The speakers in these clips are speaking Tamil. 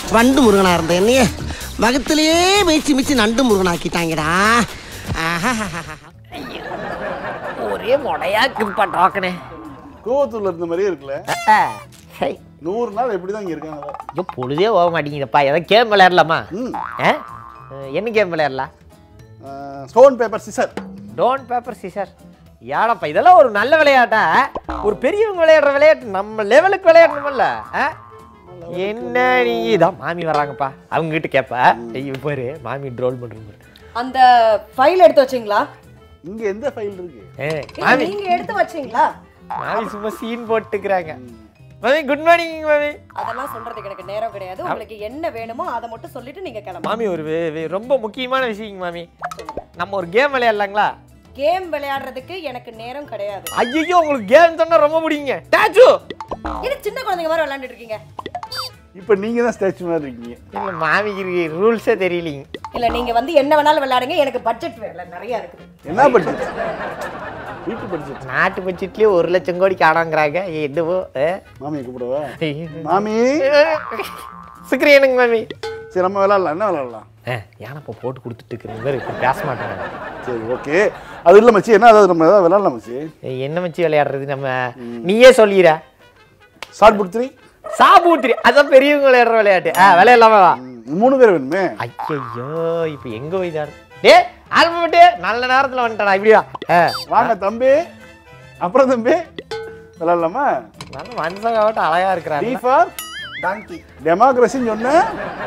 வண்டு முருகனா இருந்த என்னைய வகத்திலேயே மிச்சு மிச்சு நண்டு முருகனாக்கிட்டாங்கடா ஆஹாஹாஹா. ஒரே முடையா இருக்குதுப்பா டோக்கனு கோவத்தூர்ல இருந்த மாதிரியே இருக்குல்ல சை நூறு நாள் எப்படிதான் இங்க இருக்காங்க ஐயோ பொழுதே போக மாட்டேங்குதுப்பா ஏதாவது கேம் விளையாடலாமா ம் ஆ? அஹ், என்ன கேம் விளையாடலாம் stone paper scissor don't paper scissor ஏடப்பா இதெல்லாம் ஒரு நல்ல விளையாட்டா ஒரு பெரியவங்க விளையாடுற விளையாட்டு நம்ம லெவலுக்கு விளையாடணும்ல ஆ? என்ன நீ இதான் மாமி வர்றாங்கப்பா அவங்க கிட்ட கேப்பா ஐயோ பாரு மாமி ட்ரோல் பண்றாங்க அந்த ஃபைல் எடுத்து வச்சீங்களா இங்க எந்த ஃபைல் இருக்கு ஏய், இல்ல, மாமி நீங்க எடுத்து வச்சீங்களா மாமி சும்மா சீன் போட்டுக்கிறாங்க மாமி குட் மார்னிங் மாமி அதெல்லாம் சொல்றதுக்கு எனக்கு நேரம் கிடையாது உங்களுக்கு என்ன வேணுமோ அதை மட்டும் சொல்லிட்டு நீங்க கிளம்பு மாமி ஒரு வே- வே- ரொம்ப முக்கியமான விஷயம் மாமி நம்ம ஒரு கேம் விளையாடலாங்களா கேம் விளையாடுறதுக்கு எனக்கு நேரம் கிடையாது ஐயோ உங்களுக்கு கேம் சொன்னா ரொம்ப பிடிக்குங்க டாச்சு இது சின்ன குழந்தைங்க மாதிரி விளையாண்டுட்டு இருக்கீங்க இப்ப நீங்க தான் ஸ்டாச்சு மாதிரி இருக்கீங்க இல்ல மாமிக்கு ரூல்ஸே தெரியலீங்க இல்ல நீங்க வந்து என்ன வேணாலும் விளையாடுங்க எனக்கு பட்ஜெட் வேலை நிறைய இருக்குது என்ன பட்ஜெட் வீட்டு பட்ஜெட் நாட்டு பட்ஜெட்லயே ஒரு லட்சம் கோடி காணாங்கிறாங்க என்னவோ மாமியை கூப்பிடவா மாமி சுக்ரியனுங்க மாமி சரி நம்ம விளையாடலாம் என்ன விளையாடலாம் ஏன்னா இப்போ போட்டு கொடுத்துட்டு இருக்கிற மாதிரி இப்ப பேச மாட்டேங்க சரி ஓகே அது இல்லை மச்சி என்ன அதாவது நம்ம ஏதாவது விளையாடலாம் மச்சி ஏய், என்ன வச்சு விளையாடுறது நம்ம நீயே சொல்லிடுற ஷார்ட் புட் த்ரீ சாபூத்திரி அதான் பெரியவங்க விளையாடுற விளையாட்டு ஆ விளையாடலாமா வா மூணு பேர் வேணுமே ஐயோ இப்போ எங்க போய்தாரு டே ஆல்பமேட்டு நல்ல நேரத்துல வந்துட்டானா இப்படியா ஆ வாங்க தம்பி அப்புறம் தம்பி விளையாடலாமா நல்ல மனுஷங்க அழகா டி இருக்கிறாங்க ஃபார் டாங்கி டெமோக்ரஸின்னு சொன்னேன்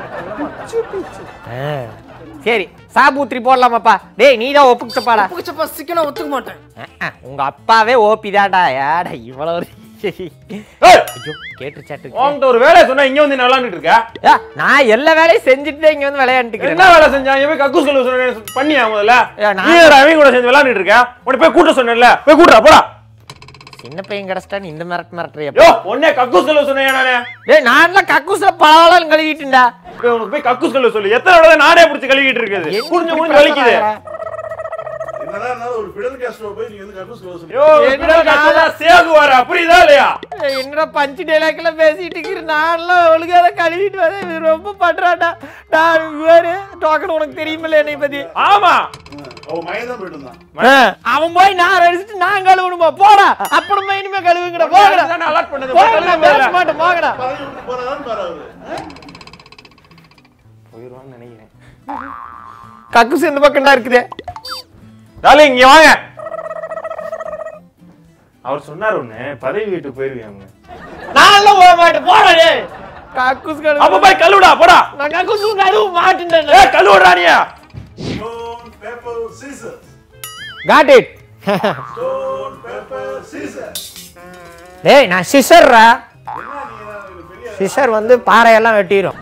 ஆ. சரி சாபூத்திரி போடலாமாப்பா டேய் நீ தான் ஒப்புக்கிச்சப்பாடா புடிச்சப்பா சிக்கன ஒத்துக்க மாட்டேன் உங்க அப்பாவே ஓபி தான்டா ஏடா இவ்வளவு ஒரு- ஏய், ஐயோ கேட்டு சாட்டு உன்கிட்ட ஒரு வேலையை சொன்னா இங்க வந்து என்ன விளையாண்டுட்டு இருக்க ஏ, நான் எல்லா வேலையும் செஞ்சுட்டு தான் இங்க வந்து விளையாண்டுக்கிறேன் என்ன வேலை செஞ்சான் இவன் கக்கூஸ் கல்லு சொன்ன பண்ணியா முதல்ல ஏய், நான்- நீ என்னடா அவங்க கூட சேர்ந்து விளையாண்டுட்டு இருக்க உன்னை போய் கூட்ட சொன்னேன்ல போய் கூட்டுறா போடா சின்ன பையன் கிடைச்சிட்டான்னு இந்த மிரட்டு மிரட்டுறியா யோ உன்னே கக்கூஸ் கல்லு சொன்னேன் நானே டேய் நான்லாம் கக்கூஸ்ல பலவாளம் கழுவிட்டுண்டா போய் உனக்கு போய் கக்கூஸ் கல்லு சொல்லு எத்தனை தடவை நானே பிடிச்சி கழுவிட்டு இருக்குது குடிஞ்சு குடிஞ்சு வலிக்குது என்னதான் இருந்தாலும் ஒரு பிடல் கேஸ்ட்ரோ போய் நீங்க வந்து கக்கூஸ் கலவு யோ என்ன கச்சதா சேகுவாரா புரியுதா இல்லையா ஏய், என்னடா பஞ்சு டைலாக்ல பேசிட்டு இருக்கிற நான்லாம் ஒழுங்காத கழுவிட்டு வரேன் இது ரொம்ப பண்றாடா நான் வேறு டோக்கன் உனக்கு தெரியுமில்ல என்னை பத்தி ஆமா அவன் மயதான் போயிட்டு இருந்தான் ஆ, அவன் போய் நான் அடிச்சுட்டு நான் கழுவணுமா போடா அப்புறமா இனிமே கழுவுங்கடா போகடா தானே அலர்ட் பண்ணது போகடா பேச மாட்டேன் போகடா பதவி விட்டு போறாதான் பாரு அவரு போயிருவான்னு நினைக்கிறேன் கக்கூஸ் இந்த பக்கம்டா இருக்குது டாலி இங்க வாங்க அவர் சொன்னார் ஒண்ணு பதவி வீட்டுக்கு போயிருவாங்க நான்லாம் போக மாட்டேன் போடா டேய் கக்கூஸ் அப்ப கழுவு போய் கழுவுடா போடா நான் கக்கூஸ் கழுவ மாட்டேன் ஏ கழுவுடா நீ stone paper scissor got it stone paper scissor டேய் நான் சிசர்ரா சிசர் வந்து பாறையெல்லாம் வெட்டிடும்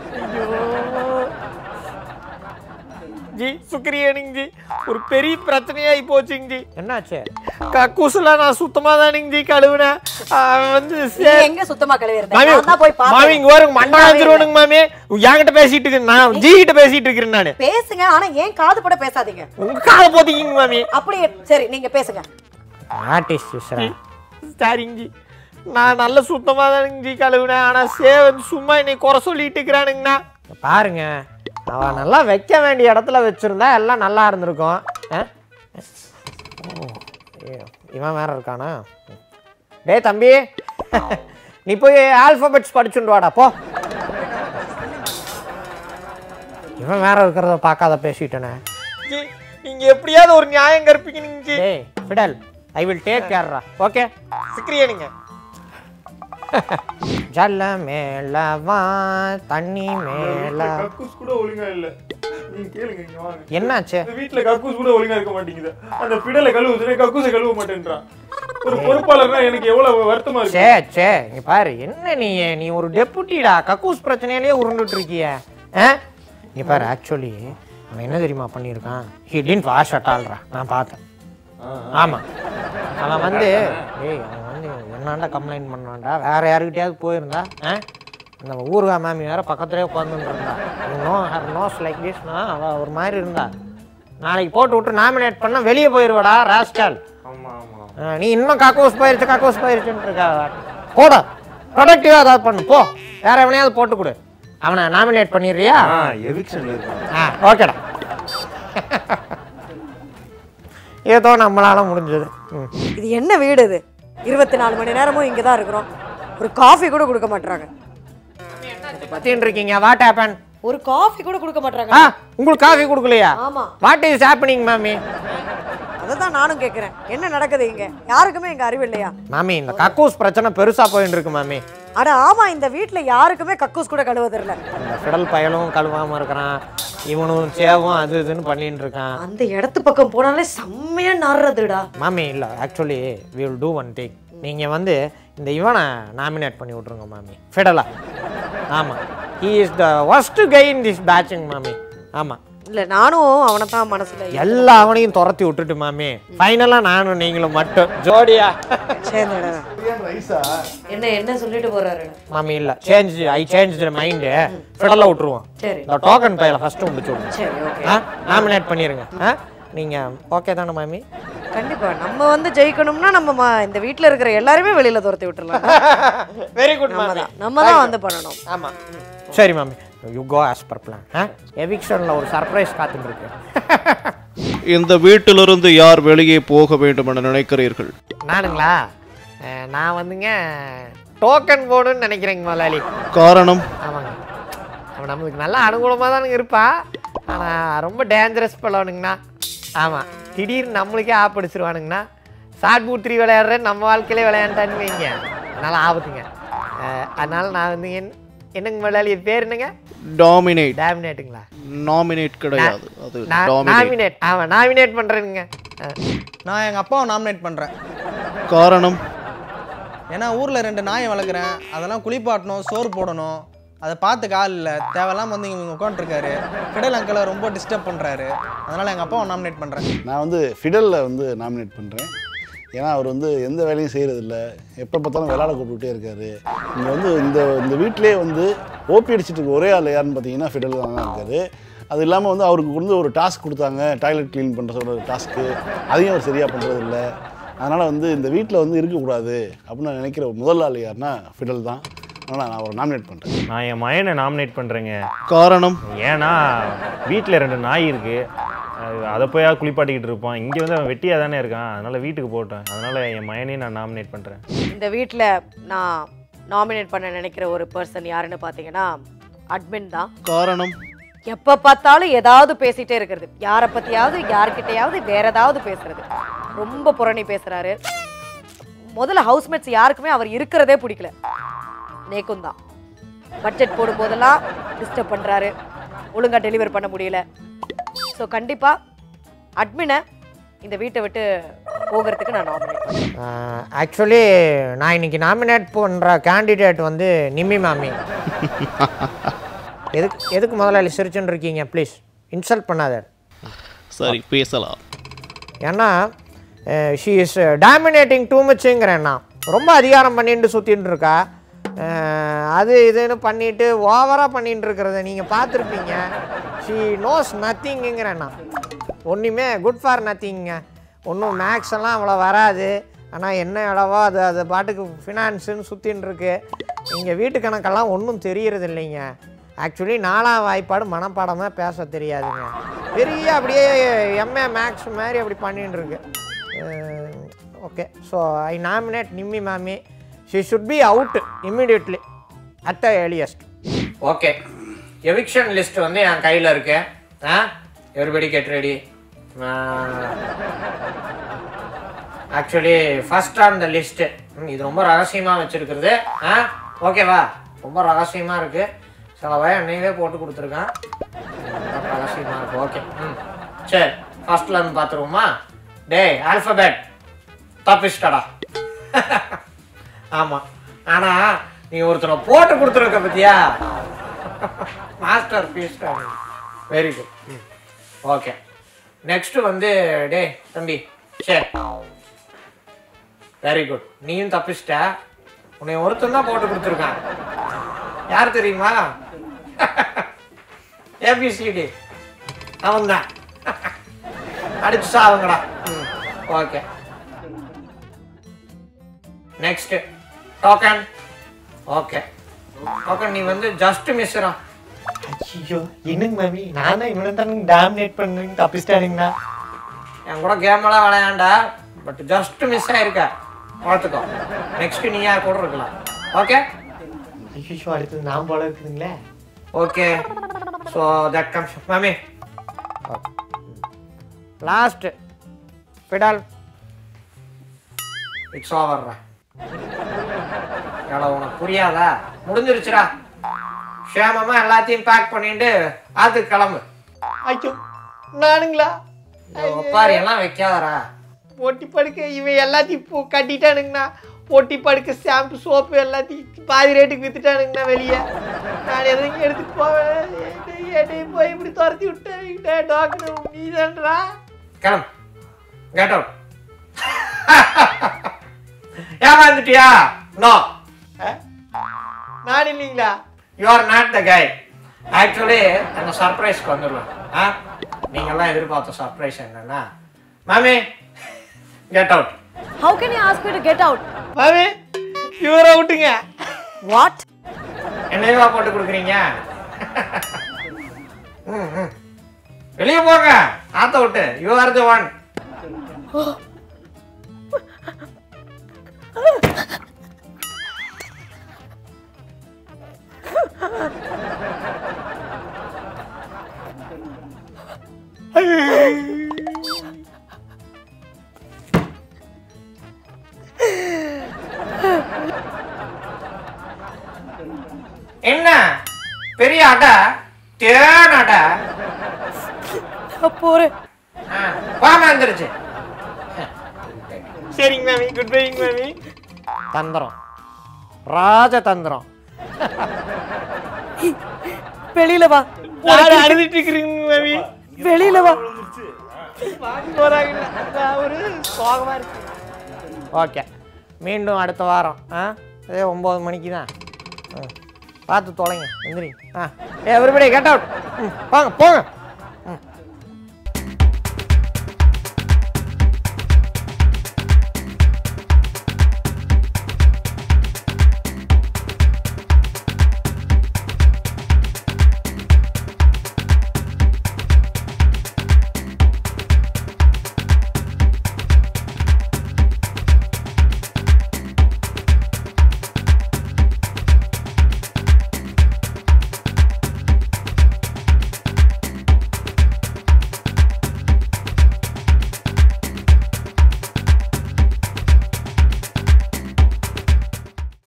ஜி சுக்ரியனிங் ஜி ஒரு பெரிய பிரச்சனையாகி போச்சுங்க ஜி என்னாச்சு கக்கூசுல நான் சுத்தமா தானுங்க ஜி கழுவுனேன் அவன் வந்து நீ எங்க சுத்தமா கழுவி இருந்த மாமி நான் தான் போய் மாமி பார்த்தேன் இங்க வரும் மண்டா வந்துருவனுங்க மாமி என்கிட்ட பேசிட்டு இருக்கேன் நான் ஜி கிட்ட பேசிட்டு இருக்கிறேன் நானு பேசுங்க ஆனா ஏன் காது பட பேசாதீங்க உங்க கால போத்திக்கிங்க மாமி அப்படி சரி நீங்க பேசுங்க ஆர்டிஸ்ட் சரிங்க ஜி நான் நல்ல சுத்தமாக தானுங்க ஜி கழுவுனேன் ஆனால் சேவன் சும்மா என்னை குறை சொல்லிட்டு இருக்கிறானுங்கண்ணா பாருங்க அவன் நல்லா வைக்க வேண்டிய இடத்துல வச்சிருந்தா எல்லாம் நல்லா இருந்திருக்கும் ஆ? ஓ, ஐயோ, இவன் வேற இருக்கானா டேய் தம்பி நீ போய் ஆல்பபெட்ஸ் படிச்சுட்டு வாடா போ இவன் வேற இருக்கிறத பார்க்காத பேசிட்டேனே நீங்க எப்படியாவது ஒரு நியாயம் கற்பிக்க நீங்க டேய் ஃபிடல் ஐ வில் டேக் கேர்ரா ஓகே சிக்கிரியனுங்க ஜல்ல மேலவா தண்ணி மேல கக்கூஸ் கூட ஒழுங்கா இல்ல நீங்க கேளுங்க இங்க வாங்க என்னாச்சு இந்த வீட்ல கக்கூஸ் கூட ஒழுங்கா இருக்க மாட்டேங்குது அந்த பிடலை கழுவுதுனே கக்கூஸை கழுவ மாட்டேன்றான் ஒரு பொறுப்பாளர்னா எனக்கு எவ்வளவு வருத்தமா இருக்கு சே சே இங்க பாரு என்ன நீ நீ ஒரு டெப்புட்டிடா கக்கூஸ் பிரச்சனையிலேயே உருண்டுட்டு இருக்கிய ஆ? இங்க பாரு ஆக்சுவலி அவன் என்ன தெரியுமா பண்ணியிருக்கான் ஹி டின் வாஷ் அட்டால்ரா நான் பார்த்தேன் ஆமா அவன் வந்து ஏய் அவன் வந்து என்னாண்டா கம்ப்ளைண்ட் பண்ணான்டா வேற யாருக்கிட்டயாவது போயிருந்தா ஆ? இந்த ஊருகா மேமி வேற பக்கத்துலேயே உட்காந்துருந்தா நோ ஹர் நோஸ் லைக் திஸ்னா அவள் ஒரு மாதிரி இருந்தா நாளைக்கு போட்டு விட்டு நாமினேட் பண்ணா வெளியே போயிடுவாடா ராஸ்டால் ஆமா ஆமா ஆ, நீ இன்னும் காக்கோஸ் போயிருச்சு காக்கோஸ் போயிருச்சுன்னு இருக்கா போட ப்ரொடக்டிவாக ஏதாவது பண்ணு போ வேற எவனையாவது போட்டு கொடு அவனை நாமினேட் பண்ணிடுறியா ஆ எவிக்ஷன்ல இருக்கான் ஆ ஓகேடா ஏதோ நம்மளால முடிஞ்சது ம் இது என்ன வீடு இது இருபத்தி நாலு மணி நேரமும் இங்கே தான் இருக்கிறோம் ஒரு காஃபி கூட கொடுக்க மாட்டாங்க பத்தின்னு இருக்கீங்க வாட் ஹேப்பன் ஒரு காஃபி கூட கொடுக்க மாட்டாங்க ஆ உங்களுக்கு காஃபி கொடுக்கலையா ஆமா வாட் இஸ் ஹேப்பனிங் மாமி அதை தான் நானும் கேட்குறேன் என்ன நடக்குது இங்க யாருக்குமே இங்க அறிவு இல்லையா மாமி இந்த கக்கூஸ் பிரச்சனை பெருசா போயிட்டு இருக்கு மாமி அட ஆமா இந்த வீட்ல யாருக்குமே கக்கூஸ் கூட கழுவ தெரியல இந்த ஃபிடல் பயலும் கழுவாம இருக்கிறான் இவனும் சேவும் அது இதுன்னு பண்ணிட்டு இருக்கான் அந்த இடத்து பக்கம் போனாலே செம்மையா நாடுறதுடா மாமி இல்லை actually will do one thing நீங்கள் வந்து இந்த இவனை நாமினேட் பண்ணி விட்ருங்க மாமி ஃபிடலா ஆமாம் he is the worst guy in this batching மாமி ஆமாம் இல்ல நானும் அவனை தான் மனசுல எல்லா அவனையும் துரத்தி விட்டுட்டு மாமி ஃபைனலாக நானும் நீங்களும் மட்டும் ஜோடியா சேர்ந்துடுறேன் ரைஸா என்ன என்ன சொல்லிட்டு போறாரு மாமி இல்லை சேஞ்ச் ஐ சேஞ்ச் மைண்டு ஃபிடலாக விட்டுருவோம் சரி இந்த டோக்கன் பையில ஃபஸ்ட்டு முடிச்சு விடுங்க சரி ஓகே ஆ நாமினேட் பண்ணிடுங்க ஆ நீங்கள் ஓகே தானே மாமி கண்டிப்பா நம்ம வந்து ஜெயிக்கணும்னா நம்ம ம- இந்த வீட்ல இருக்கிற எல்லாருமே வெளியில துரத்தி விட்டுறலாம் வெரி குட் நம்ம தான் நம்ம தான் வந்து பண்ணணும் ஆமாம் சரி மாமி you go as per plan ஆ எவிக்ஷனில் ஒரு சர்ப்ரைஸ் காத்துட்டு இருக்கு இந்த வீட்டிலிருந்து யார் வெளியே போக வேண்டும் என நினைக்கிறீர்கள் நானுங்களா அஹ், நான் வந்துங்க டோக்கன் போடுன்னு நினைக்கிறேங்க முதலாளி காரணம் ஆமாங்க அவன் நம்மளுக்கு நல்ல அனுகூலமாக தானுங்க இருப்பா ஆனால் ரொம்ப டேஞ்சரஸ் பழவனுங்கண்ணா ஆமாம் திடீர்னு நம்மளுக்கே ஆப்படிச்சிருவானுங்கண்ணா ஷார்ட் பூட் த்ரீ விளையாடுறேன் நம்ம வாழ்க்கையிலே விளையாண்டான்னு வைங்க அதனால் ஆபத்துங்க அஹ், அதனால நான் வந்து என் என்னங்க முதலாளி இது பேர் என்னங்க டாமினேட் டேமினேட்டுங்களா நாமினேட் கிடையாது அது டாமினேட் நாமினேட் ஆமாம் நாமினேட் பண்ணுறேனுங்க நான் எங்கள் அப்பாவை நாமினேட் பண்ணுறேன் காரணம் ஏன்னா ஊரில் ரெண்டு நாயை வளர்க்குறேன் அதெல்லாம் குளிப்பாட்டணும் சோறு போடணும் அதை பார்த்துக்க ஆள் இல்லை தேவையில்லாம வந்து இங்கே உட்காந்துருக்காரு கடல் அங்கிளை ரொம்ப டிஸ்டர்ப் பண்ணுறாரு அதனால் எங்கள் அப்பாவை நாமினேட் பண்ணுறேன் நான் வந்து ஃபிடலில் வந்து நாமினேட் பண்ணுறேன் ஏன்னா அவர் வந்து எந்த வேலையும் செய்கிறதில்ல எப்போ பார்த்தாலும் விளாட கூப்பிட்டுட்டே இருக்காரு இங்கே வந்து இந்த இந்த வீட்டிலே வந்து ஓபி அடிச்சிட்டு இருக்க ஒரே ஆள் யாருன்னு பார்த்தீங்கன்னா ஃபிடல் தான் இருக்காரு அது இல்லாமல் வந்து அவருக்கு வந்து ஒரு டாஸ்க் கொடுத்தாங்க டாய்லெட் க்ளீன் பண்ணுற சொல்கிற ஒரு டாஸ்க்கு அதையும் அவர் சரியாக பண்ணுறதில்ல அதனால் வந்து இந்த வீட்டில் வந்து இருக்கக்கூடாது அப்படின்னு நான் நினைக்கிற முதல் ஆள் யாருன்னா ஃபிடல் தான் அதனால் நான் அவரை நாமினேட் பண்ணுறேன் நான் என் மயனை நாமினேட் பண்ணுறேங்க காரணம் ஏன்னா வீட்டில் ரெண்டு நாய் இருக்கு அது அதை போயா குளிப்பாட்டிக்கிட்டு இருப்பான் இங்கே வந்து அவன் வெட்டியாக தானே இருக்கான் அதனால வீட்டுக்கு போட்டேன் அதனால என் மயனையும் நான் நாமினேட் பண்ணுறேன் இந்த வீட்ல நான் நாமினேட் பண்ண நினைக்கிற ஒரு பர்சன் யாருன்னு பார்த்தீங்கன்னா அட்மின் தான் காரணம் எப்ப பார்த்தாலும் ஏதாவது பேசிட்டே இருக்கிறது யாரை பத்தியாவது யார்கிட்டயாவது வேற ஏதாவது பேசுறது ரொம்ப புரணி பேசுறாரு முதல்ல ஹவுஸ்மேட்ஸ் யாருக்குமே அவர் இருக்கிறதே பிடிக்கல நேக்கும் தான் பட்ஜெட் போடும் போதெல்லாம் டிஸ்டர்ப் பண்றாரு ஒழுங்கா டெலிவர் பண்ண முடியல ஸோ கண்டிப்பா அட்மினை இந்த வீட்டை விட்டு போகிறதுக்கு நான் நாமினேட் பண்ணுறேன் ஆக்சுவலி நான் இன்னைக்கு நாமினேட் பண்ணுற கேண்டிடேட் வந்து நிம்மி மாமி எதுக்கு எதுக்கு முதலாளி சிரிச்சுன்னு இருக்கீங்க ப்ளீஸ் இன்சல்ட் பண்ணாத சரி பேசலாம் ஏன்னா ஷீ இஸ் டாமினேட்டிங் டூ மச்சுங்கிறேன் நான் ரொம்ப அதிகாரம் பண்ணிட்டு சுற்றின்னு இருக்கா அஹ், அது இதுன்னு பண்ணிட்டு ஓவராக பண்ணிட்டு இருக்கிறத நீங்கள் பார்த்துருப்பீங்க ஷீ நோஸ் நத்திங்குங்கிறேன் நான் ஒன்றுமே குட் ஃபார் நத்திங்க ஒன்றும் மேக்ஸ் எல்லாம் அவ்வளோ வராது ஆனால் என்ன இடவோ அது அது பாட்டுக்கு ஃபினான்ஸுன்னு சுற்றின்னு இருக்கு இங்கே வீட்டு கணக்கெல்லாம் ஒன்றும் தெரியறது இல்லைங்க ஆக்சுவலி நாலாம் வாய்ப்பாடு மனப்பாடமாக பேச தெரியாதுங்க பெரிய அப்படியே எம்ஏ மேக்ஸ் மாதிரி அப்படி பண்ணிட்டு இருக்கு okay so I nominate Nimmi மாமி she should be out immediately at the earliest okay eviction list வந்து என் கையில் இருக்கு ஆ everybody get ready actually first on the list இது ரொம்ப ரகசியமாக வச்சுருக்கிறது ஆ ஓகேவா ரொம்ப ரகசியமாக இருக்குது சில வய எண்ணெயவே போட்டு கொடுத்துருக்கான் ரொம்ப ரகசியமாக இருக்கு ஓகே ம் சரி ஃபர்ஸ்ட்ல இருந்து பார்த்துருவோமா டேய் ஆல்ஃபபெட் தப்பிச்சிட்டடா ஆமாம் ஆனால் நீ ஒருத்தனை போட்டு கொடுத்துருக்க பத்தியா masterpiece very good hmm okay next வந்து டேய் தம்பி சரி வெரி குட் நீயும் தப்பிச்சிட்ட உன்னை ஒருத்தன் தான் போட்டு கொடுத்துருக்கான் யார் தெரியுமா ஏபிசிடி அவன் தான் அடிச்சு சாவுங்கடா hmm okay next token okay token நீ வந்து ஜஸ்ட் மிஸ்ரா ஐயோ என்னங்க மாமி நான் தான் இவனை தான் டாமினேட் பண்ணுங்க தப்பிச்சிட்டானுங்கண்ணா என் கூட கேம் எல்லாம் விளையாண்டா பட் ஜஸ்ட் மிஸ் ஆயிருக்க பார்த்துக்கோ நெக்ஸ்ட் நீ யார் கூட இருக்கலாம் ஓகே ஐயோ அடுத்தது நான் போல இருக்குதுங்களே ஓகே ஸோ தட் கம்ஸ் மாமி லாஸ்ட் பிடால் இட்ஸ் ஓவர்ரா எவ்வளோ உனக்கு புரியாதா முடிஞ்சிருச்சுடா க்ஷேமமா எல்லாத்தையும் பேக் பண்ணிட்டு ஆத்துக்கு கிளம்பு ஐயோ நானுங்களா ஒப்பாரி எல்லாம் வைக்காதடா பொட்டி படுக்க இவன் எல்லாத்தையும் இப்போ கட்டிட்டானுங்கண்ணா பொட்டி படுக்க ஷாம்பு சோப்பு எல்லாத்தையும் பாதி ரேட்டுக்கு வித்துட்டானுங்கண்ணா வெளியே நான் எதையும் எடுத்துட்டு போவேன் என்னையும் போய் இப்படி துரத்தி விட்டேன் டாக்டர் நீதான்றா கிளம்பு கெட் அவுட் ஏமாந்துட்டியா நோ நான் இல்லைங்களா you are not the guy actually அந்த சர்ப்ரைஸ்க்கு வந்துடுவேன் ஆ நீங்கெல்லாம் எதிர்பார்த்த சர்ப்ரைஸ் என்னன்னா மாமி get out How can you ask me to get out? மாமி இவரை விட்டுங்க What? என்னையவா போட்டு கொடுக்குறீங்க ம், ம். வெளியே போங்க ஆத்த விட்டு யூ ஆர் த ஒன் என்ன பெரிய அடை தேன் அடை போறேன் பாம வந்துருச்சு சரிங்க மாமி குட் பைங்க மாமி தந்திரம் ராஜதந்திரம் வெளியில வா நான் அழுதுட்டு இருக்கிறீங்க மாமி வெளியில வா வாங்கி போறாங்க நான் ஒரு சோகமா இருக்கு ஓகே மீண்டும் அடுத்த வாரம் ஆ அதே ஒம்பது மணிக்கு தான் பார்த்து தொலைங்க எந்திரிங்க ஆ ஏ எவ்ரிபடி கெட் அவுட் ம் போங்க போங்க